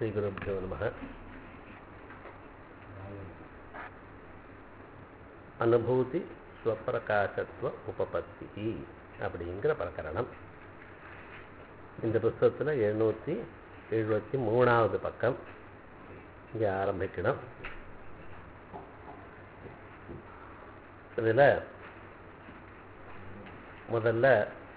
ஸ்ரீகுருப்போ நம அனுபூதி ஸ்வப்பிரகாசத்துவ உபபத்தி அப்படிங்கிற பிரகரணம் இந்த புஸ்தகத்தில் எழுநூற்றி எழுபத்தி மூணாவது பக்கம் இங்கே ஆரம்பிக்கணும் இதில் முதல்ல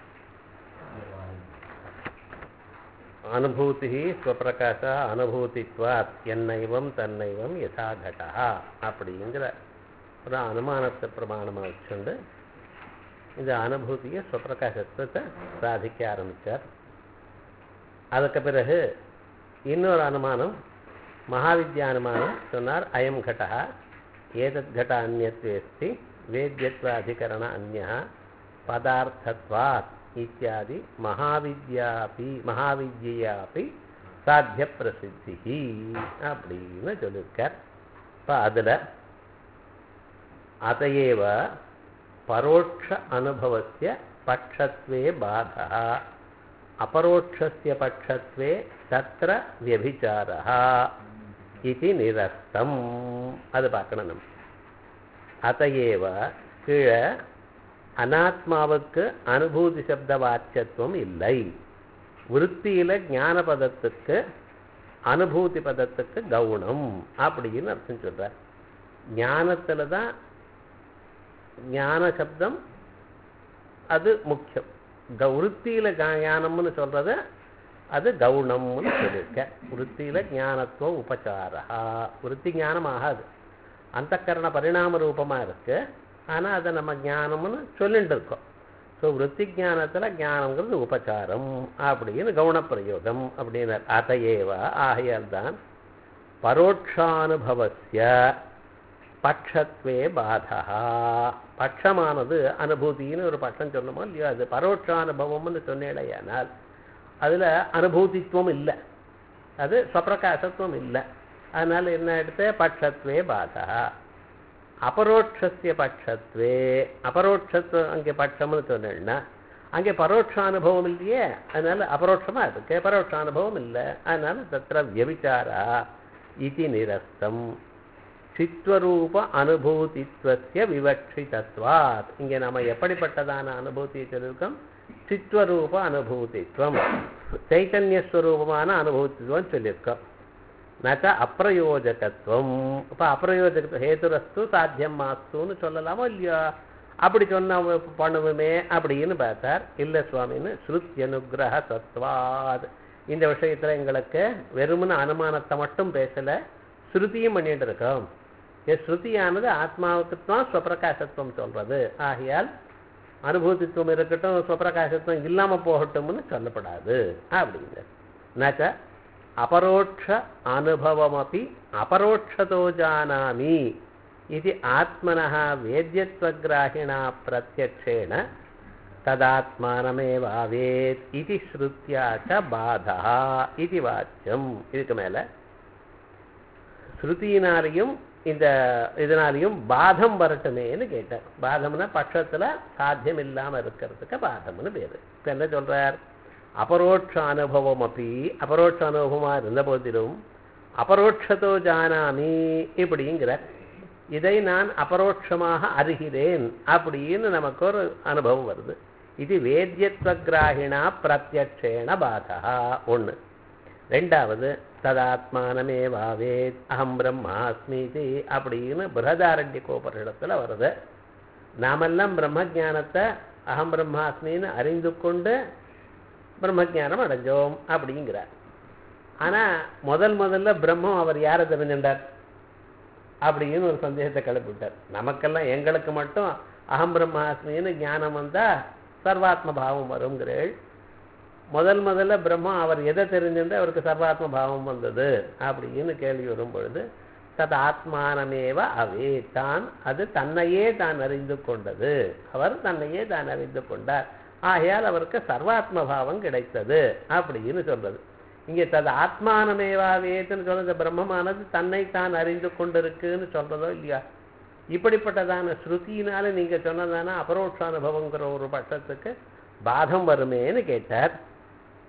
அனுபூதி ஸ்வப்பிரகாச அனுபூதித்வாத் என்னைவம் தன்னைவம் யதா கடா அப்படிங்கிற ஒரு அனுமானத்தை பிரமாணமாக வச்சுண்டு இந்த அனுபூதியை ஸ்வப்பிரகாசத்தை சாதிக்க ஆரம்பித்தார் அதுக்கு பிறகு இன்னொரு அனுமானம் மகாவித்யா அனுமானம் சொன்னார் அயம் கடா ஏதத் கட அந்நத்வேஸ்தி வேத்யத்வ அதிகரண அந்யா பதார்த்தத்வாத் இத்தியாதி மகாவித்யாபி மகாவித்யாபி சாத்திய பிரசித்தி அப்படின்னு சொல்லியிருக்கார் இப்போ அதில் அதையேவ பரோட்ச அனுபவசிய பட்சத்வே பாதா அபரோட்சஸ்ய பட்சத்வே தத்திர வியபிச்சாரா இது நிரஸ்தம் அது பார்க்கணும் நம்ம அதையேவ கீழே அனாத்மாவுக்கு அனுபூதி சப்த வாக்கியத்துவம் இல்லை விற்த்தியில ஞான பதத்துக்கு அனுபூதி பதத்துக்கு கவுனம் அப்படின்னு அர்த்தம் சொல்றார் ஞானத்துல தான் ஞான சப்தம் அது முக்கியம் விற்த்தியில ஞானம்னு சொல்றத அது கவுனம்னு சொல்லியிருக்க விற்த்தியில ஞானத்துவம் உபச்சாரா விற்பி ஞானம் ஆகாது அந்த கரண பரிணாம ரூபமாக இருக்கு ஆனால் அதை நம்ம ஞானம்னு சொல்லிட்டு இருக்கோம் ஸோ விற்பி ஜானத்தில் ஞானங்கிறது உபச்சாரம் அப்படின்னு கவுனப்பிரயோகம் அப்படின்னு அதையேவ ஆகையால் தான் பரோட்சானுபவசிய பட்சத்வே பாதா பட்சமானது அனுபூதின்னு ஒரு பட்சம் சொன்னோமோ இல்லையோ அது பரோட்சானுபவம்னு சொன்னேடையானால் அதில் அனுபூதித்துவம் இல்லை அது ஸ்வப்பிரகாசத்துவம் இல்லை அதனால் என்ன எடுத்து பட்சத்வே பாதா அபரோட்சஸ்ய பட்சத்வே அபரோட்சத்துவம் அங்கே பட்சம்னு சொன்னேன்னா அங்கே பரோட்ச அனுபவம் இல்லையே அதனால அபரோட்சமாக இருக்கு பரோட்ச அனுபவம் இல்லை அதனால தத்திர வியபிச்சாரா இது நிரஸ்தம் சித்வரூப அனுபூதித்வசிய விவக்ஷிதத்வாத் இங்கே நாம எப்படிப்பட்டதான அனுபூதியை சொல்லியிருக்கோம் சித்வரூப அனுபூதித்வம் சைத்தன்யஸ்வரூபமான அனுபூதித்துவம் சொல்லியிருக்கோம் நச்ச அப்பிரயோஜகத்துவம் இப்போ அப்பிரயோஜக ஹேதுரஸ்து சாத்தியம் மாஸ்துன்னு சொல்லலாமோ இல்லையோ அப்படி சொன்ன பண்ணுவோமே அப்படின்னு பார்த்தார் இல்லை சுவாமின்னு ஸ்ருத் அனுகிரக சத்வாத் இந்த விஷயத்தில் எங்களுக்கு வெறுமன அனுமானத்தை மட்டும் பேசலை ஸ்ருதியும் பண்ணிட்டு இருக்கோம் ஸ்ருதியானது ஆத்மாவுக்கு தான் ஸ்வப்பிரகாசத்துவம் சொல்றது ஆகையால் அனுபூதித்துவம் இருக்கட்டும் ஸ்வப்பிரகாசத்துவம் இல்லாமல் போகட்டும்னு சொல்லப்படாது அப்படிங்க நச்ச அபரோட்ச அனுபவமப்பி அபரோட்சதோ ஜானாமி இது ஆத்மனः வேத்யத்வகிராகிணா பிரத்யக்ஷேண ததாத்மானமேவாவேத் இது ஸ்ருத்யா ச பாதா இது வாக்கியம் இதுக்கு மேலே ஸ்ருதியினாலையும் இந்த இதனாலையும் பாதம் வரட்டுமேன்னு கேட்டார் பாதம்னா பட்சத்தில் சாத்தியம் இல்லாமல் இருக்கிறதுக்கு பாதம்னு பேர் இப்போ என்ன சொல்கிறார் அபரோட்ச அனுபவம் அப்படி அபரோட்ச அனுபவமாக இருந்த போதிலும் அபரோட்சத்தோ ஜானாமி இப்படிங்கிற இதை நான் அபரோட்சமாக அறிகிறேன் அப்படின்னு நமக்கு ஒரு அனுபவம் வருது இது வேத்யத்வகிராகிணா பிரத்யக்ஷேண பாதா ஒன்று ரெண்டாவது ததாத்மானமேவாவேத் அகம் பிரம்மாஸ்மிதி அப்படின்னு பிரகதாரண்ய கோபரிடத்தில் வருது நாமெல்லாம் பிரம்ம ஜானத்தை அகம் பிரம்மாஸ்மின்னு அறிந்து கொண்டு பிரம்மஜானம் அடைஞ்சோம் அப்படிங்கிறார் ஆனால் முதல் முதல்ல பிரம்மம் அவர் யாரை தெரிஞ்சின்றார் அப்படின்னு ஒரு சந்தேகத்தை கிளப்பிவிட்டார் நமக்கெல்லாம் எங்களுக்கு மட்டும் அகம் பிரம்மாஸ்மின்னு ஞானம் வந்தால் சர்வாத்ம பாவம் வருங்கிறேள் முதல் முதல்ல பிரம்மம் அவர் எதை தெரிஞ்சிருந்து அவருக்கு சர்வாத்ம பாவம் வந்தது அப்படின்னு கேள்வி வரும் பொழுது தத் ஆத்மானமேவ அவே தான் அது தன்னையே தான் அறிந்து கொண்டது அவர் தன்னையே தான் அறிந்து கொண்டார் ஆகையால் அவருக்கு சர்வாத்ம பாவம் கிடைத்தது அப்படின்னு சொல்றது இங்கே தது ஆத்மானமேவாவேத்துன்னு சொல்றது பிரம்மமானது தன்னை தான் அறிந்து கொண்டிருக்குன்னு சொல்றதோ இல்லையா இப்படிப்பட்டதான ஸ்ருதியினால நீங்க சொன்னதான அபரோட்ச அனுபவங்கிற ஒரு பட்சத்துக்கு பாதம் வருமேன்னு கேட்டார்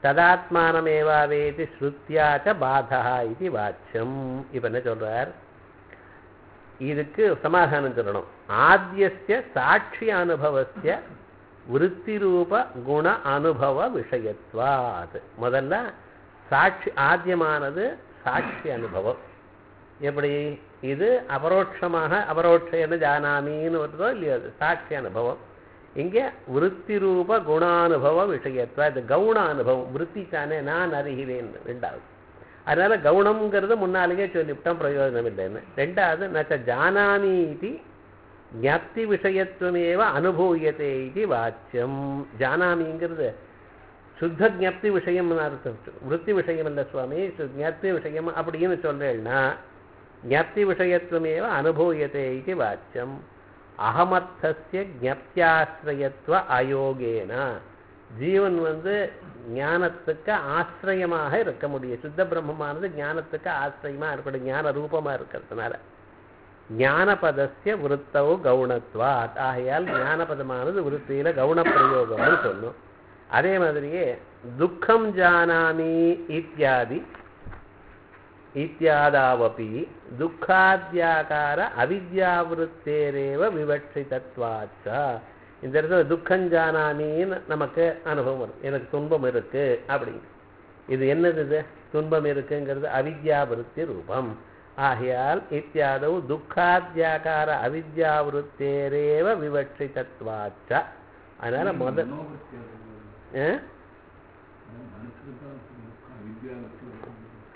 ததாத்மானமேவாவேதி ஸ்ருத்தியாச்ச பாதா இது வாச்சியம் இப்ப என்ன சொல்றார் இதுக்கு சமாதானம் சொல்லணும் ஆத்தியஸ்ய சாட்சி அனுபவஸ்ய விருத்திரூப குண அனுபவ விஷயத்வாத் முதல்ல சாட்சி ஆத்தியமானது சாட்சி அனுபவம் எப்படி இது அபரோட்சமாக அபரோட்சன்னு ஜானாமின்னு வருதோ இல்லையோ அது சாட்சி அனுபவம் இங்கே விருத்தி ரூப குணானுபவ விஷயத்வா இது கவுண அனுபவம் விருத்தி தானே நான் அறிகிறேன் ரெண்டாவது அதனால கவுனம்ங்கிறது முன்னாலேயே சொல்லிவிட்டோம் பிரயோஜனம் இல்லைன்னு ரெண்டாவது நச்ச ஜானாமி இது ஞப்தி விஷயத்துவமேவ அனுபூயத்தே இது வாச்சியம் ஜானாமிங்கிறது சுத்த ஜப்தி விஷயம் அர்த்தம் விற்பி விஷயம் இல்லை சுவாமி ஜப்தி விஷயம் அப்படின்னு சொல்றேன்னா ஜப்தி விஷயத்துவமேவ அனுபூயத்தே இது வாச்சியம் அகமர்த்தசிய ஜப்தியாசிரயத்துவ அயோகேன ஜீவன் வந்து ஞானத்துக்கு ஆசிரியமாக இருக்க முடியும் சுத்த பிரம்மமானது ஞானத்துக்கு ஆசிரியமா இருக்கக்கூடிய ஞான ரூபமா இருக்கிறதுனால ஞானபதஸ்ய விருத்தவு கவுணத்வாத் ஆகையால் ஞானபதமானது விருத்தியில கவுண பிரயோகம்னு சொல்லும் அதே மாதிரியே துக்கம் ஜானாமி இத்தியாதி இத்தியாதாவபி துக்காத்யாகார அவித்யாவிருத்தேரேவ விவட்சிதத்வாச்ச இந்த இடத்துல துக்கம் ஜானாமின்னு நமக்கு அனுபவம் வரும் எனக்கு துன்பம் இருக்கு அப்படின்னு இது என்னது இது துன்பம் இருக்குங்கிறது அவித்யாவிருத்தி ரூபம் ஆகையால் இத்தியாதவு துக்காத்யாகார அவித்யாவிருத்தேரேவ விவட்சிதத்வாச்ச அதனால முதல் மனோவருத்தி அது வருது. ஆ? மனசுக்கு தான் துக்கம், அவித்யாவுக்கு வருது.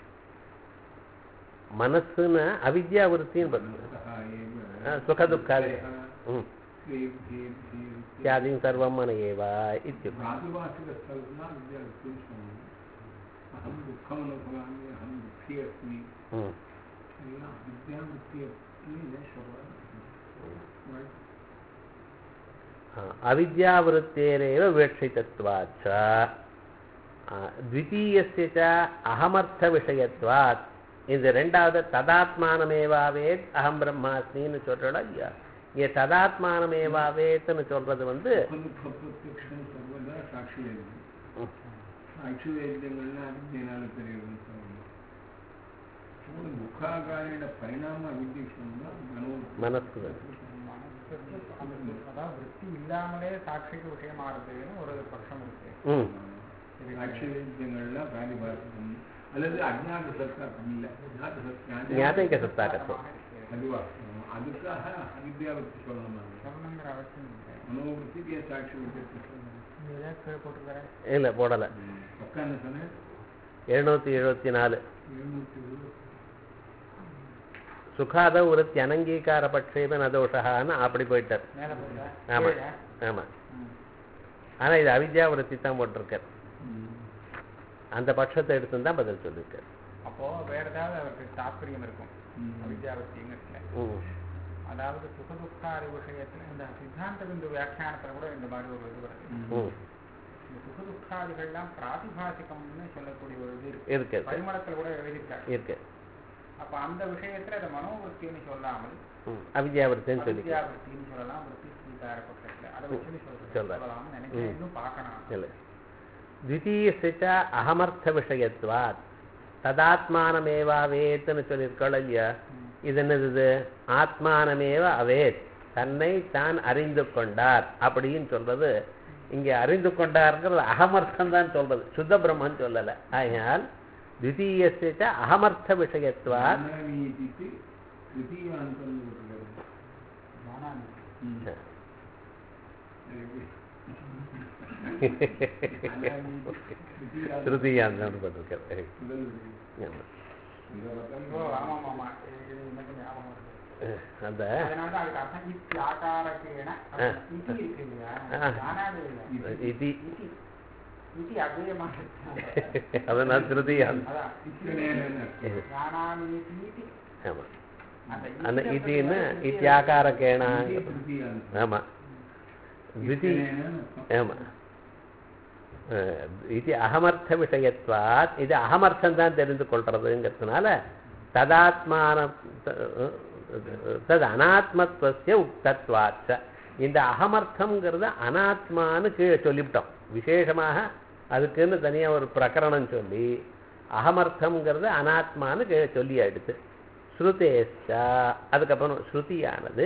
மனசுன்னு அவித்யாவிருத்தின்னு படுது மனசः एव ஆ, சுகதுக்காதி ம் क्लेब्धेभ्येभ्ये இத்தியாதிம் சர்வம் மன ஏவா இத்தியுக்தம் प्रातिभाषिकस्थलतः विद्यार्थीं शृणोमि अहं दुःखम् अनुभवामि अहं दुःखी अस्मि ம் ಎಲ್ಲ ವಿದ್ಯಾವೃತ್ತಿ ಇದೆ ಶಬ್ದ ஆ, அவித்யாவிருத்தேரேவ விவட்சிதத்வாச்ச ஆ, द्वितीयस्य च அகமர்த்த விஷயத்வாத் இந்த ரெண்டாவது ததாத்மானமேவாவேத் அகம் பிரம்மாஸ்மின்னு சொல்றோம் இல்லையா இங்கே ததாத்மானமேவாவேத்னு சொல்றது வந்து ದುಃಖ ಪ್ರತ್ಯಕ್ಷ ಸರ್ವದಾ ಸಾಕ್ಷಿ ವೇದ್ಯ ம், ಸಾಕ್ಷಿ ವೇದ್ಯಗಳನ್ನ ಅವಿದ್ಯೆನಾಲ ತೆರೆಯುವಂತ ದುಃಖಾಗಾಯಣ ಪರಿಣಾಮ ಅವಿದ್ಯೆ ಮನೋ மனசு தான். அதாவது விற்பி இல்லாமலே சாட்சிக்கு விஷயமாகுதுன்னு ஒரு பட்சம் இருக்கு ம் ಸಾಕ್ಷಿ ವೇದ್ಯಗಳನ್ನ ಪ್ರಾತಿಭಾಸಿಕಂ ಅಲ್ಲದೆ ಅಜ್ಞಾತ ಸತ್ತ ಇಲ್ಲ ಜ್ಞಾತ ಸತ್ಯ ஞாபக சத்தாக்கத்துவம் அதுவா அதுக்காக அவித்யாவர்த்தி சொல்லணும் நாங்க. சொல்லணுங்கிற அவசியம் இல்லை மனோவருத்திக்கு சாட்சி வித்தியத்தை சொல்லணும் இதே கீழே போட்டுக்கிறேன் இல்லை போடலை பக்கம் என்ன சொன்னேன் எழுநூற்றி எழுபத்தி நாலு எழுநூத்தி இருபது சுகாத விருத்தி அனங்கீகார பட்சேப நதோஷகான்னு அப்படி போயிட்டார் மேலே போட்டா ஆமா கீழே? ஆமா ம். ஆனா இது அவித்யா விருத்தி தான் போட்டிருக்கார் அந்த பட்சத்தை எடுத்து தான் பதில் சொல்லியிருக்கார் அப்போ வேற ஏதாவது அவருக்கு தாற்பயம் இருக்கும் ம். அவித்யாவத்திங்கிறதுல ம் அதாவது சுகதுக்காரி விஷயத்துல இந்த சித்தாந்த பிந்து வியாக்கியானத்துல கூட இந்த மாதிரி ஒரு இது வருது ம் இந்த சுகதுக்காதிகள்லாம் பிராதிபாசிகம்னு சொல்லக்கூடிய ஒரு இது இருக்கு இருக்கு இருக்கு பரிமளத்துல கூட எழுதியிருக்காங்க இருக்கு அப்ப அந்த விஷயத்துல அதை மனோவருத்தின்னு சொல்லாமல் ம் அவித்யா விருத்தின்னு சொல்லி அவித்யாவருத்தின்னு சொல்லலாம் விருத்தி ஸ்வீகார பட்சத்துல அதை வச்சு நீ சொல்றது சொல்றாரு. சொல்லலாம்னு நினைக்கிறேன் ம். இன்னும் பார்க்கணும் இல்லை द्वितीयस्य च அகமர்த்த ததாத்மானமேவாவேத்னு சொல்லியிருக்கோம் இல்லையா இது என்னது இது ஆத்மானமேவ அவேத் தன்னை தான் அறிந்து கொண்டார் அப்படின்னு சொல்றது இங்கே அறிந்து கொண்டார்ங்கிறது அகமர்த்தம் தான் சொல்றது சுத்த பிரம்மன் சொல்லலை ஆகையால் द्वितीयस्य च அகமர்த்த விஷயத்வாத் ಜ್ಞಾನನೀತಿತಿ ತೃತೀಯ ಅಂತಂದು ಕೊಟ್ಟಿದ್ದಾರೆ ஞானானி. திருத்தீயாந்தம் போட்டிருக்காரு ஆமா. ஐயோ, ஆமாம், ஆமாம். இது எனக்கு ஞாபகம் வருது. அந்த அதனால தான் அதுக்கு அர்த்தம் இத்தியாகாரகேன ஆ. இதி இருக்கு இல்லையா? ஆ. ஞானாதி இல்லை. இது இதி. இதி அவ்யயமாக இருக்கு. அதனால் திருத்தீயாந்தம் அதான். ஞானாமீதி இதி. ஆமா அந்த அந்த இதி இதுன்னு அப்படிங்கிறது இத்தியாகாரக்கேனா ತೃತೀಯ ಅಂತ ஆமா द्विती ஆமா அஹ், இது அகமர்த்த விஷயத்வாத் இது அகமர்த்தம் தான் தெரிந்து கொள்றதுங்கிறதுனால ததாத்மான தது அனாத்மத்துவசிய உக்தத்வாச்ச இந்த அகமர்த்தம்ங்கிறது அனாத்மான்னு கீழே சொல்லிவிட்டோம் விசேஷமாக அதுக்குன்னு தனியா ஒரு பிரகரணம் சொல்லி அகமர்த்தம்ங்கிறது அனாத்மான்னு கீழே சொல்லி எடுத்து ஸ்ருதேஷ்டா அதுக்கப்புறம் ஸ்ருதியானது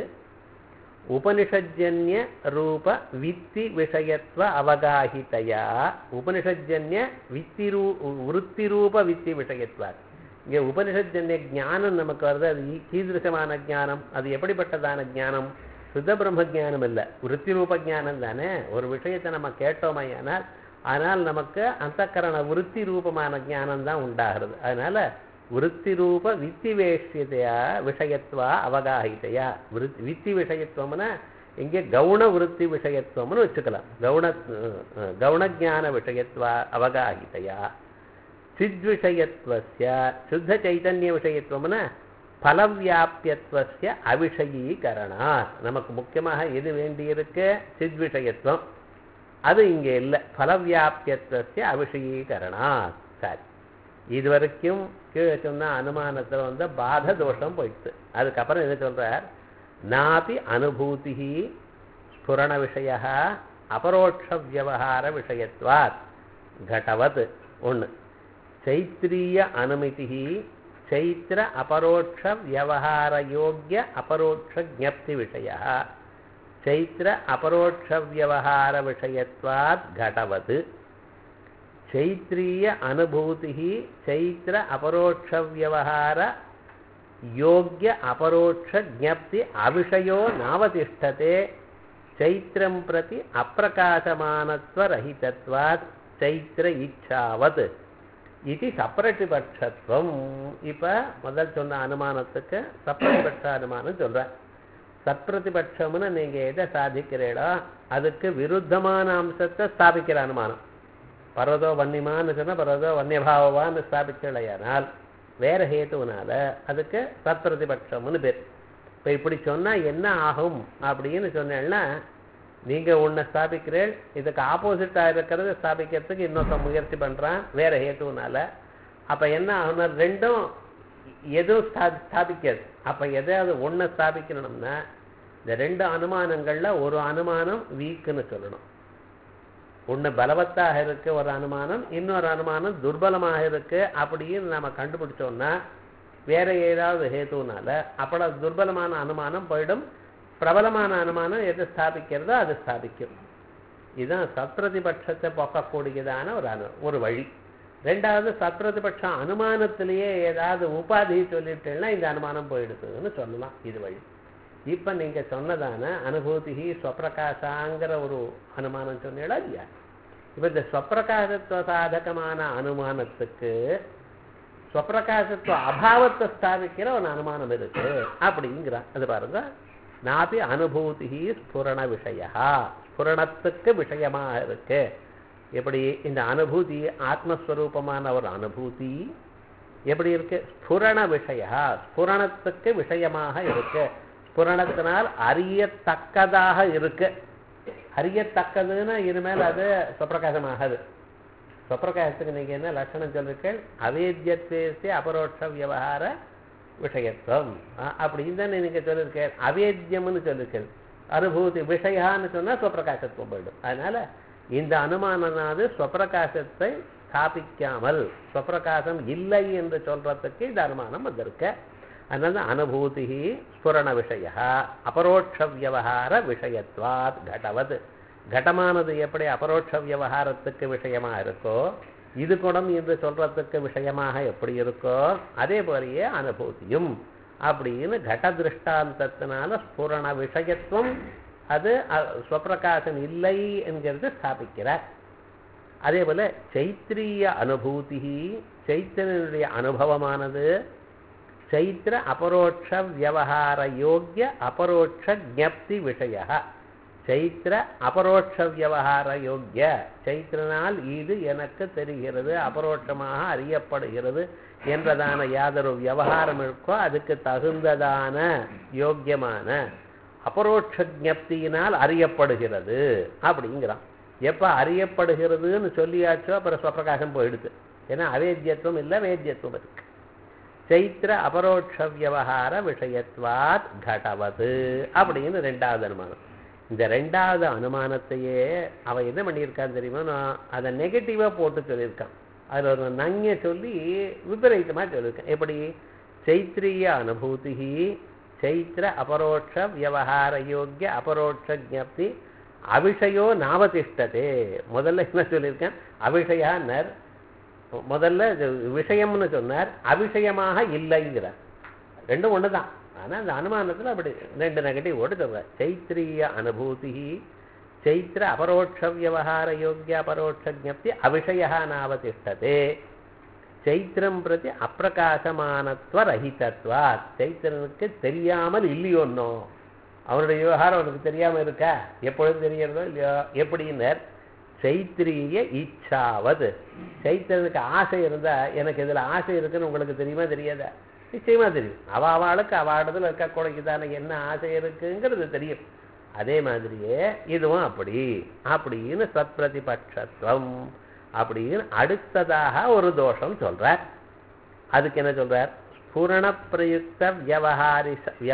உபனிஷஜன்ய ரூப வித்தி விஷயத்துவ அவகாஹிதையா உபனிஷஜன்ய வித்தி ரூ விருத்தி ரூப வித்தி விஷயத்துவ இங்கே உபனிஷஜன்ய ஞானம் நமக்கு வருது அது ஈ- கீதృశமான ஞானம் அது எப்படிப்பட்டதான ஞானம் சுத்த பிரம்ம ஞானம் இல்லை விருத்தி ரூப ஞானம் தானே ஒரு விஷயத்தை நம்ம கேட்டோமையானால் ஆனால் நமக்கு அந்தக்கரண விருத்தி ரூபமான ஞானம் தான் உண்டாகிறது அதனால விருத்தி ரூப வித்தி வேஷ்யதையா விஷயத்துவா அவகாஹிதையா விருத்தி வித்தி விஷயத்துவம்னா இங்கே கவுண விருத்தி விஷயத்துவம்னு வச்சுக்கலாம் கவுண அஹ், கவுணஜான விஷயத்துவா அவகாஹிதையா சித்விஷயத்துவஸ்ய சுத்த சைதன்ய விஷயத்துவம்னா பலவியாபியத்துவஸ்ய அவிஷயீகரணாத் நமக்கு முக்கியமாக எது வேண்டியிருக்கு சித்விஷயத்துவம் அது இங்கே இல்லை பலவியாபியத்துவஸ்ய அவிஷயீகரணாத் சரி இது வரைக்கும் கீழே சொன்ன அனுமானத்தில் வந்து பாத தோஷம் போயிடுச்சு அதுக்கப்புறம் என்ன சொல்றார் நாபி அனுபூதி ஸ்புரண விஷய அபரோட்ச வியவகார விஷயத்வாத் घटवत् ஒன்று चैत्रीय अनुमितिः चैत्र अपरोक्ष व्यवहार योग्य अपरोक्ष ज्ञप्ति विषयः चैत्र अपरोक्ष व्यवहार विषयत्वात् घटवत् चैत्रीय अनुभूतिः चैत्र अपरोक्ष व्यवहार योग्य अपरोक्ष ज्ञप्ति अविषयो नावतिष्ठते चैत्रं प्रति अप्रकाशमानत्वरहितत्वात् चैत्र इच्छावत् இது சப்ரட்டிபட்சத்துவம் இப்போ முதல் சொன்ன அனுமானத்துக்கு சப்ரட்டிபட்ச அனுமானம் சொல்கிறேன் சப்ரதிபட்சம்னு நீங்கள் எதை சாதிக்கிறீடோ அதுக்கு விருத்தமான அம்சத்தை ஸ்தாபிக்கிற அனுமானம் பர்வதோ வன்னிமான்னு சொன்னால் பர்வதோ வன்னியபாவான்னு ஸ்தாபிக்கலையானால் வேற ஹேத்துவனால அதுக்கு சத்பிரதிபட்சம்னு பேர் இப்போ இப்படி சொன்னால் என்ன ஆகும் அப்படின்னு சொன்னேன்னா நீங்கள் ஒன்றை ஸ்தாபிக்கிறீள் இதுக்கு ஆப்போசிட்டாக இருக்கிறத ஸ்தாபிக்கிறதுக்கு இன்னொருத்தன் முயற்சி பண்ணுறான் வேற ஹேத்துவனால அப்போ என்ன ஆகும்னா ரெண்டும் எதுவும் ஸ்தா ஸ்தாபிக்காது அப்போ எதையாவது ஒன்றை ஸ்தாபிக்கணும்னா இந்த ரெண்டு அனுமானங்களில் ஒரு அனுமானம் வீக்குன்னு சொல்லணும் ஒன்று பலவத்தாக இருக்கு ஒரு அனுமானம் இன்னொரு அனுமானம் துர்பலமாக இருக்கு அப்படின்னு நம்ம கண்டுபிடிச்சோம்னா வேற ஏதாவது ஹேத்துனால அப்பட துர்பலமான அனுமானம் போயிடும் பிரபலமான அனுமானம் எது ஸ்தாபிக்கிறதோ அது ஸ்தாபிக்கும் இதுதான் சத்ரதிபட்சத்தை போக்கக்கூடியதான ஒரு அனு ஒரு வழி ரெண்டாவது சத்ரதிபட்ச அனுமானத்திலேயே ஏதாவது உபாதி சொல்லிட்டேன்னா இந்த அனுமானம் போயிடுதுன்னு சொல்லலாம் இது வழி இப்போ நீங்க சொன்னதான அனுபூதி ஸ்வப்பிரகாசாங்கிற ஒரு அனுமானம் சொன்னீங்களா இல்லையா இப்போ இந்த ஸ்வப்பிரகாசத்துவ சாதகமான அனுமானத்துக்கு ஸ்வப்பிரகாசத்துவ அபாவத்தை ஸ்தாபிக்கிற ஒரு அனுமானம் இருக்கு அப்படிங்கிறான் அது பாருங்க நாபி அனுபூதி ஸ்புரண விஷயா ஸ்புரணத்துக்கு விஷயமாக இருக்கு எப்படி இந்த அனுபூதி ஆத்மஸ்வரூபமான ஒரு அனுபூதி எப்படி இருக்கு ஸ்புரண விஷயா ஸ்புரணத்துக்கு விஷயமாக இருக்கு ஸ்புரணத்தினால் அறியத்தக்கதாக இருக்கு அறியத்தக்கதுன்னா இனிமேல் அது சுப்பிரகாசமாகாது சுப்பிரகாசத்துக்கு நீங்க என்ன லட்சணம் சொல்லிருக்கீள் அவேத்தியத்தேசிய அபரோட்ச வியவகார விஷயத்துவம் அ- அப்படின்னு தானே நீங்க சொல்லியிருக்கேன் அவேத்தியம்னு சொல்லியிருக்கேன் அனுபூதி விஷயான்னு சொன்னா சுப்பிரகாசத்துவம் போயிடும் அதனால இந்த அனுமானனாவது ஸ்வப்பிரகாசத்தை ஸ்தாபிக்காமல் ஸ்வப்பிரகாசம் இல்லை என்று சொல்றதுக்கு இந்த அனுமானம் வந்திருக்க அதனால அனுபூதி ஸ்புரண விஷய அபரோட்ச வியவகார விஷயத்வாத் கடவது கடமானது எப்படி அபரோட்ச வியவகாரத்துக்கு விஷயமா இருக்கோ இது குணம் என்று சொல்றதுக்கு விஷயமாக எப்படி இருக்கோ அதே போலயே அனுபூதியும் அப்படின்னு கட திருஷ்டாந்தத்தினால ஸ்புரண விஷயத்துவம் அது அ- ஸ்வப்பிரகாசம் இல்லை என்கிறது ஸ்தாபிக்கிறார் அதே போல சைத்திரிய அனுபூதி சைத்திரனுடைய அனுபவமானது சைத்திர அபரோட்ச வியவகார யோக்கிய அபரோட்ச ஜப்தி விஷய சைத்திர அபரோட்ச வியவகார யோக்கிய சைத்திரனால் இது எனக்கு தெரிகிறது அபரோட்சமாக அறியப்படுகிறது என்றதான யாதொரு விவகாரம் இருக்கோ அதுக்கு தகுந்ததான யோக்கியமான அபரோட்ச ஜப்தியினால் அறியப்படுகிறது அப்படிங்கிறான் எப்ப அறியப்படுகிறதுன்னு சொல்லியாச்சோ அப்புறம் ஸ்வப்பிரகாசம் போயிடுது ஏன்னா அவேத்தியத்துவம் இல்லை வேத்தியத்துவம் இருக்கு சைத்திர அபரோட்ச வியவகார விஷயத்வாத் கடவது அப்படின்னு ரெண்டாவது அனுமானம் இந்த ரெண்டாவது அனுமானத்தையே அவன் என்ன பண்ணியிருக்கான்னு தெரியுமா நான் அதை நெகட்டிவாக போட்டு சொல்லியிருக்கான் அதில் ஒரு நங்க சொல்லி விபரீதமாக சொல்லியிருக்கேன் எப்படி சைத்திரிய அனுபூதி சைத்திர அபரோட்ச வியவஹார யோக்கிய அபரோட்ச ஜப்தி அவிஷயோ நாவதிஷ்டதே முதல்ல என்ன சொல்லியிருக்கேன் அவிஷயா நர் முதல்ல இது விஷயம்னு சொன்னார் அவிஷயமாக இல்லைங்கிறார் ரெண்டும் ஒன்று தான் ஆனால் அந்த அனுமானத்தில் அப்படி ரெண்டு நெகட்டிவ் ஓட்டு சொல்கிறார் சைத்திரிய அனுபூதி சைத்திர அபரோட்ச வியவஹார யோக்கிய அபரோட்ச ஜப்தி அவிஷயா நாவதிஷ்டதே சைத்திரம் பிரதி அப்பிரகாசமானத்துவ ரஹிதத்வா சைத்திரனுக்கு தெரியாமல் இல்லையோன்னோ அவனுடைய விவகாரம் அவனுக்கு தெரியாமல் இருக்கா எப்பொழுதும் தெரியறதோ இல்லையோ எப்படின்னர் சைத்திரிய இச்சாவது சைத்திரனுக்கு ஆசை இருந்தா எனக்கு இதுல ஆசை இருக்குன்னு உங்களுக்கு தெரியுமா தெரியாதா நிச்சயமா தெரியும் அவ அவளுக்கு அவ இடத்துல இருக்க குழைக்கு தானே என்ன ஆசை இருக்குங்கிறது தெரியும் அதே மாதிரியே இதுவும் அப்படி அப்படின்னு சத்பிரதிபட்சத்துவம் அப்படின்னு அடுத்ததாக ஒரு தோஷம் சொல்றார் அதுக்கு என்ன சொல்றார் ஸ்புரண பிரயுக்த வியவஹாரி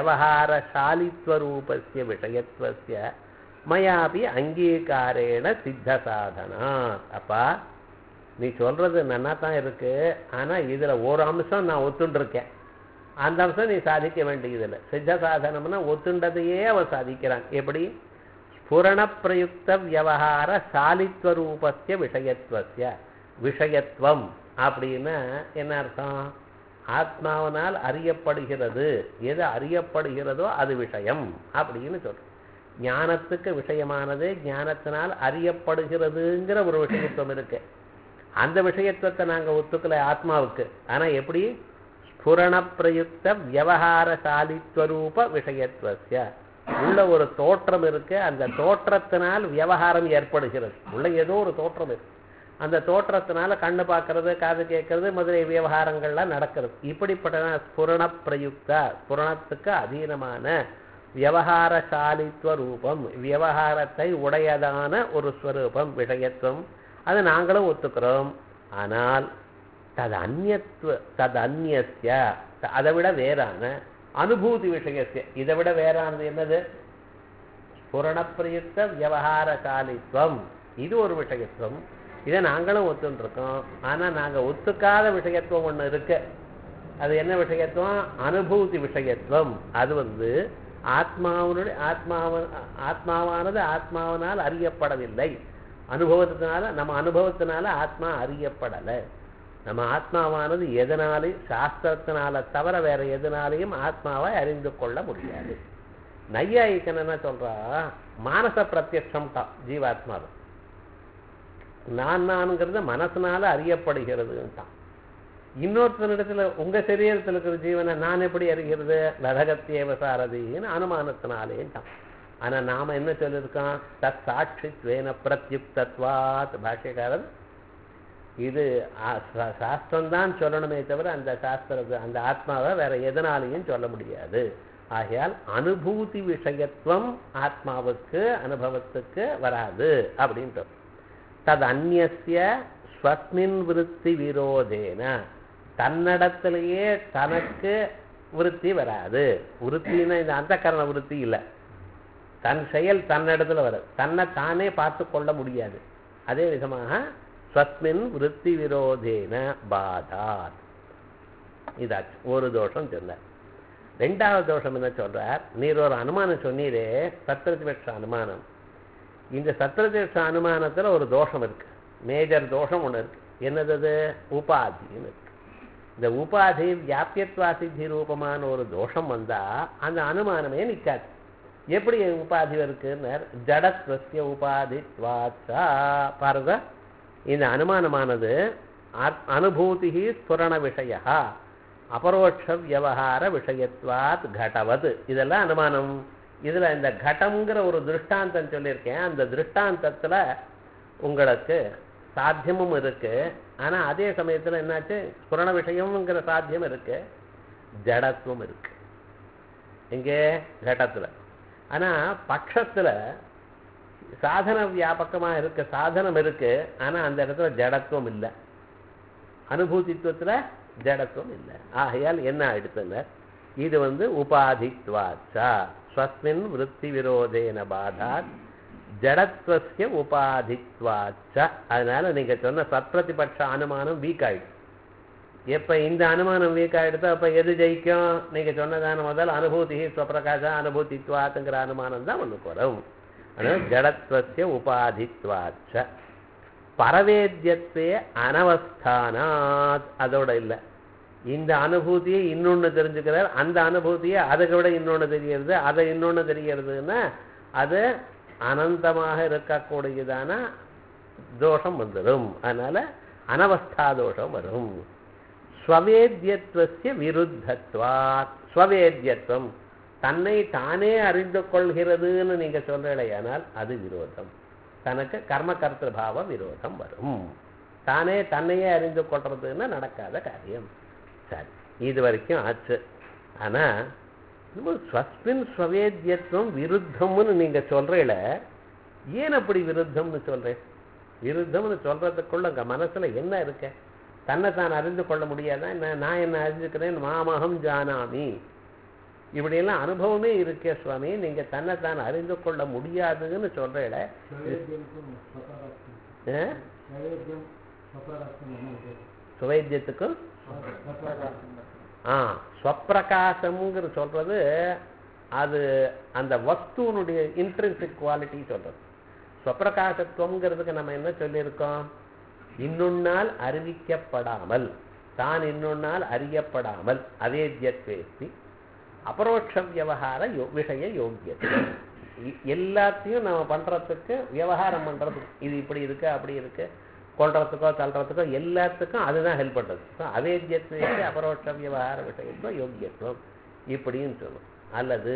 வியவஹாரசாலித்வரூபஸ்ய விஷயத்வஸ்ய மயாபி அங்கீகாரேண சித்த சாதனா அப்பா நீ சொல்றது நன்னா தான் இருக்கு ஆனா இதுல ஒரு அம்சம் நான் ஒத்துண்டிருக்கேன் அந்த அம்சம் நீ சாதிக்க வேண்டியதில்லை சித்த சாதனம்னா ஒத்துண்டதையே அவன் சாதிக்கிறான் எப்படி ஸ்புரண பிரயுக்த வியவஹார சாலித்வரூபஸ்ய விஷயத்வஸ்ய விஷயத்துவம் அப்படின்னா என்ன அர்த்தம் ஆத்மாவனால் அறியப்படுகிறது எது அறியப்படுகிறதோ அது விஷயம் அப்படின்னு சொல்றோம் ஞானத்துக்கு விஷயமானது ஞானத்தினால் அறியப்படுகிறதுங்கிற ஒரு விஷயத்துவம் இருக்கு அந்த விஷயத்துவத்தை நாங்க ஒத்துக்கல ஆத்மாவுக்கு ஆனா எப்படி ஸ்புரண பிரயுக்த வியவஹாரசாலித்வரூப விஷயத்துவஸ்ய உள்ள ஒரு தோற்றம் இருக்கு அந்த தோற்றத்தினால் வியவகாரம் ஏற்படுகிறது உள்ள ஏதோ ஒரு தோற்றம் இருக்கு அந்த தோற்றத்தினால கண்ணு பார்க்கறது காது கேட்கறது முதலிய விவகாரங்கள்லாம் நடக்கிறது இப்படிப்பட்ட ஸ்புரண பிரயுக்த ஸ்புரணத்துக்கு அதீனமான வியவகாரசாலித்துவ ரூபம் வியவகாரத்தை உடையதான ஒரு ஸ்வரூபம் விஷயத்துவம் அது நாங்களும் ஒத்துக்கிறோம் ஆனால் தது அந்நியத்துவ தது அந்நியஸ்ய அதை விட வேறான அனுபூதி விஷயத்திய இதை விட வேறானது என்னது புரணப்பிரயுக்த வியவகாரசாலித்துவம் இது ஒரு விஷயத்துவம் இதை நாங்களும் ஒத்துருக்கோம் ஆனா நாங்க ஒத்துக்காத விஷயத்துவம் ஒண்ணு இருக்கு அது என்ன விஷயத்துவம் அனுபூதி விஷயத்துவம் அது வந்து ஆத்மாவனுடைய ஆத்மாவ ஆத்மாவானது ஆத்மாவனால் அறியப்படவில்லை அனுபவத்தினால நம்ம அனுபவத்தினால ஆத்மா அறியப்படலை நம்ம ஆத்மாவானது எதனாலையும் சாஸ்திரத்தினால தவிர வேற எதனாலையும் ஆத்மாவை அறிந்து கொள்ள முடியாது நையாயிக்கன் என்ன சொல்றா மானச பிரத்யட்சம் தான் ஜீவாத்மாவை நான் நான்ங்கிறது மனசுனால அறியப்படுகிறதுன்ட்டான் இன்னொருத்தனிடத்துல உங்க சரீரத்தில் இருக்கிற ஜீவனை நான் எப்படி அறிகிறது லதகத்தியவ சாரதின்னு அனுமானத்தினாலேன்ட்டான் ஆனா நாம என்ன சொல்லியிருக்கோம் தத் சாட்சித்வேன பிரத்யுக்தத்வாத் பாஷ்யக்காரன் இது சாஸ்திரம் தான் சொல்லணுமே தவிர அந்த சாஸ்திரத்தை அந்த ஆத்மாவை வேற எதனாலையும் சொல்ல முடியாது ஆகையால் அனுபூதி விஷயத்துவம் ஆத்மாவுக்கு அனுபவத்துக்கு வராது அப்படின்ட்டு தது அந்நிய ஸ்வஸ்மின் விருத்தி விரோதேன தன்னிடத்திலேயே தனக்கு விருத்தி வராது விருத்தின்னா இந்த அந்த கரண விருத்தி இல்லை தன் செயல் தன்னிடத்துல வராது தன்னை தானே பார்த்து கொள்ள முடியாது அதே விதமாக ஸ்வஸ்மின் விருத்தி விரோதேன பாதாத் இதாச்சு ஒரு தோஷம் சொன்னார் ரெண்டாவது தோஷம் என்ன சொல்றார் நீர் ஒரு அனுமானம் சொன்னீரே சத்திரதிபட்ச அனுமானம் இந்த சத்திரதிபட்ச அனுமானத்துல ஒரு தோஷம் இருக்கு மேஜர் தோஷம் ஒண்ணு இருக்கு என்னது அது உபாதின்னு இருக்கு இந்த உபாதி வியாபியத்வா சித்தி ரூபமான ஒரு தோஷம் வந்தா அந்த அனுமானமே நிற்காது எப்படி உபாதி இருக்குன்னு ஜடத்வசிய உபாதித்வாச்சா பாருங்க இந்த அனுமானமானது அனுபூதி ஸ்புரண விஷய அபரோட்ச வியவகார விஷயத்வாத் கடவது இதெல்லாம் அனுமானம் இதுல இந்த கடம்ங்கிற ஒரு திருஷ்டாந்தம் சொல்லியிருக்கேன் அந்த திருஷ்டாந்தத்துல உங்களுக்கு சாத்தியமும் இருக்கு ஆனா அதே சமயத்துல என்னாச்சு ஸ்புரண விஷயம்ங்கிற சாத்தியம் இருக்கு ஜடத்துவம் இருக்கு எங்கே கடத்துல ஆனா பட்சத்துல சாதன வியாபகமா இருக்கு சாதனம் இருக்கு ஆனா அந்த இடத்துல ஜடத்துவம் இல்லை அனுபூதித்துவத்துல ஜடத்துவம் இல்லை ஆகையால் என்ன ஆயிடுத்துங்க இது வந்து உபாதித்வாச்சா ஸ்வஸ்மின் விருத்தி விரோதேன பாதாத் ஜடத்வஸ்ய உபாதித்வாச்ச அதனால நீங்க சொன்ன சத்பிரதிபட்ச அனுமானம் வீக் ஆயிடுச்சு எப்ப இந்த அனுமானம் வீக் ஆயிடுதோ அப்ப எது ஜெயிக்கும் நீங்க சொன்னதான முதல் அனுபூதி ஸ்வப்பிரகாச அனுபூதித்வாத்துங்கிற அனுமானம் தான் ஒண்ணுக்கு வரும் அதனால ஜடத்வஸ்ய உபாதித்வாச்ச பரவேத்தியத்வே அனவஸ்தானாத் அதோட இல்லை இந்த அனுபூதியை இன்னொன்னு தெரிஞ்சுக்கிறார் அந்த அனுபூதியை அதை விட இன்னொன்னு தெரியறது அதை இன்னொன்னு தெரியறதுன்னா அது அனந்தமாக இருக்கக்கூடியதான தோஷம் வந்துடும் அதனால அனவஸ்தா தோஷம் வரும் ஸ்வவேத்தியத்துவசிய விருத்தத்வாத் ஸ்வவேத்தியத்துவம் தன்னை தானே அறிந்து கொள்கிறதுன்னு நீங்க சொல்றீங்களேயானால் அது விரோதம் தனக்கு கர்ம கர்த்தபாவ விரோதம் வரும் தானே தன்னையே அறிந்து கொள்றதுன்னு நடக்காத காரியம் சரி இது வரைக்கும் ஆச்சு ஆனா இன்னும் ஸ்வஸ்மின் ஸ்வவேத்தியத்துவம் விருத்தம்னு நீங்க சொல்றீல ஏன் அப்படி விருத்தம்னு சொல்றேன் விருத்தம்னு சொல்றதுக்குள்ள உங்க மனசுல என்ன இருக்க தன்னை தான் அறிந்து கொள்ள முடியாதா என்ன நான் என்ன அறிஞ்சுக்கிறேன் மாமகம் ஜானாமி இப்படியெல்லாம் அனுபவமே இருக்கே சுவாமி நீங்க தன்னை தான் அறிந்து கொள்ள முடியாதுன்னு சொல்றீல ஆ? சுவைத்தியத்துக்கும் ஆ ஸ்வப்பிரகாசம்ங்கிற சொல்றது அது அந்த வஸ்துவனுடைய இன்ட்ரென்சிக் குவாலிட்டி சொல்றது ஸ்வப்பிரகாசத்துவங்கிறதுக்கு நம்ம என்ன சொல்லியிருக்கோம் இன்னொன்னால் அறிவிக்கப்படாமல் தான் இன்னொன்னால் அறியப்படாமல் அவேத்தியத்வேஸ்தி அபரோட்ச வியவகார யோ- விஷய யோக்கியத்துவம் இ- எல்லாத்தையும் நம்ம பண்றதுக்கு விவகாரம் பண்றதுக்கு இது இப்படி இருக்கு அப்படி இருக்கு கொள்றதுக்கோ தள்ளுறதுக்கோ எல்லாத்துக்கும் அதுதான் ஹெல்ப் பண்றது ஸோ அவேத்தியத்துவம் அபரோட்ச விவகார விஷயத்துவம் யோக்கியத்துவம் இப்படின்னு சொல்லும் அல்லது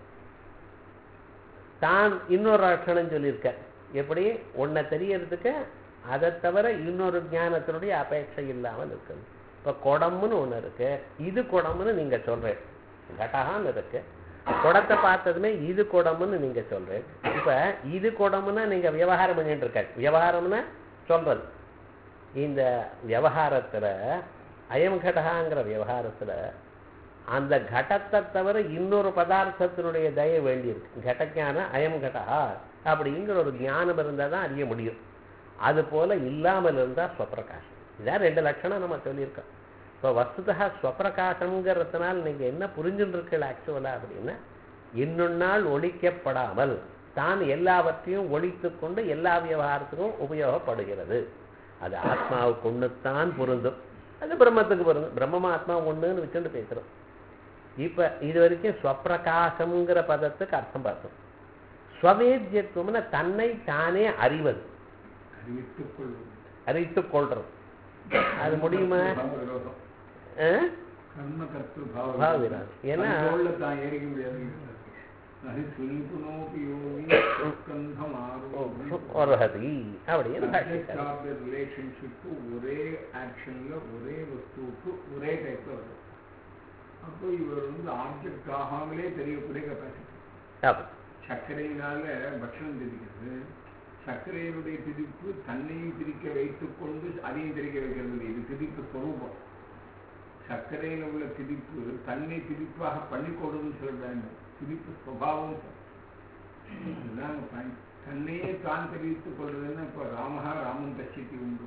தான் இன்னொரு லட்சணம் சொல்லியிருக்க எப்படி உன்னை தெரியறதுக்கு அதை தவிர இன்னொரு ஞானத்தினுடைய அபேட்சை இல்லாமல் இருக்குது இப்போ குடம்னு ஒன்று இருக்கு இது குடம்னு நீங்க சொல்றேன் கடகான்னு இருக்கு குடத்தை பார்த்ததுமே இது குடம்னு நீங்க சொல்றேன் இப்ப இது குடம்னா நீங்க விவகாரம் பண்ணிட்டு இருக்க விவகாரம்னா சொல்றது இந்த விவகாரத்துல அயம் கடகாங்கிற விவகாரத்துல அந்த கடத்தை தவிர இன்னொரு பதார்த்தத்தினுடைய தய வேண்டியிருக்கு கடஞான அயம் கடகா அப்படிங்கிற ஒரு ஞானம் இருந்தால் தான் அறிய முடியும் அது போல இல்லாமல் இருந்தால் ஸ்வப்பிரகாசம் இதான் ரெண்டு லட்சணம் நம்ம சொல்லியிருக்கோம் இப்போ வஸ்துதா ஸ்வப்பிரகாசம்ங்கிறதுனால நீங்கள் என்ன புரிஞ்சுட்டு இருக்கீங்க ஆக்சுவலாக அப்படின்னா இன்னொன்னால் ஒழிக்கப்படாமல் தான் எல்லாவற்றையும் ஒழித்து கொண்டு எல்லா விவகாரத்துக்கும் உபயோகப்படுகிறது அது ஆத்மாவுக்கு ஒண்ணுத்தான் பொருந்தும் அது பிரம்மத்துக்கு பொருந்தும் பிரம்மமா ஆத்மா ஒண்ணுன்னு வச்சுட்டு பேசுறோம் இப்ப இது வரைக்கும் ஸ்வப்பிரகாசம்ங்கிற பதத்துக்கு அர்த்தம் பார்த்தோம் ஸ்வவேத்தியத்துவம்னா தன்னை தானே அறிவது அறிவித்துக் கொள்வது அறிவித்துக் கொள்றது அது முடியுமா பாவ விரோதம். ஆ? கர்ம கர்த்திரு பாவ பாவ விரோதம். விரோதம். ஏன்னா- அது தோள்ல தான் ஏறிக்க முடியாது அது சுனிபுனோபி யோகி ஸ்கந்தம் ஆரோகி ஒருஹதி அப்படின்னு பாஷிக்கார் ரிலேஷன்ஷிப் ஒரே ஆக்ஷன்ல ஒரே வஸ்துவுக்கு ஒரே டைப்ல வரும் அப்போ இவர் வந்து ஆப்ஜெக்ட் ஆகாமலே தெரியக்கூடிய கெப்பாசிட்டி அப்படி சர்க்கரையினால பட்சணம் திரிக்கிறது சர்க்கரையினுடைய திதிப்பு தன்னையும் திரிக்க வைத்துக் கொண்டு அதையும் திரிக்க வைக்கிறது இல்லை. இது திதிப்பு ஸ்வரூபம் சர்க்கரையில் உள்ள திதிப்பு தன்னை திதிப்பாக பண்ணிக்கொடுன்னு சொல்றாங்க திதிப்பு சுவாவம் இதுதான் point. தன்னையே தான் தெரிவித்துக் கொள்வதுன்னா இப்போ ராமஹா ராமன் பசித்தி உண்டு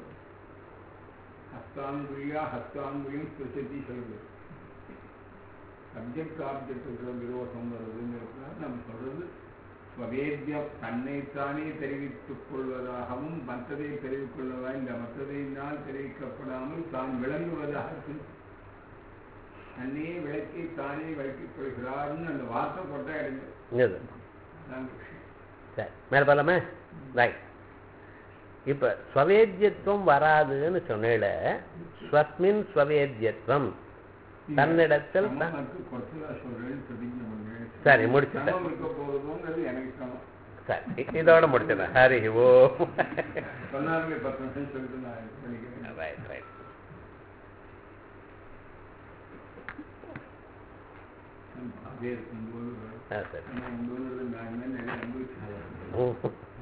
ஹஸ்தாங்குழியா ஹஸ்தாங்குழியும் ஸ்பெசிட்டி சொல்றது சப்ஜெக்ட் ஆப்ஜெக்ட் இருக்கிற விரோதம் வருதுங்கிறதுனால நம்ம சொல்றது ஸ்வவேத்தியம் தன்னைத்தானே தெரிவித்துக் கொள்வதாகவும் மற்றதை தெரிவித்துக் கொள்ளவா இந்த மற்றதையினால் தெரிவிக்கப்படாமல் தான் விளங்குவதாக இருக்கு. தன்னையே விளக்கி தானே விளக்கிக் கொள்கிறார்னு அந்த வார்த்தை போட்டா எடுங்க இது அதான் விஷயம் சரி மேல போலாமா ரைட் இப்ப ஸ்வவேத்தியத்துவம் வராதுன்னு சொன்னேல ஸ்வஸ்மின் ஸ்வவேத்தியத்துவம் தன்னிடத்தில் த- சமம் குறைச்சலா சொல்றேன்னு பிரதிஜை பண்ணேன் சரி, முடிச்சுட்டேன். சமம் இருக்க போறதுங்கிறது எனக்கு சமம் சரி இதோட முடிச்சிடலாம் ஹரி ஓ சொன்னாருமே பத்து நிமிஷம் சொல்லிட்டு நான் இது பண்ணிக்கிறேன் ரைட் ரைட் அதே இருக்கும்போது ஆ சரி நான் இந்த ஊர்ல நான் என்ன நிறைய அனுபவிச்சேன் ம்.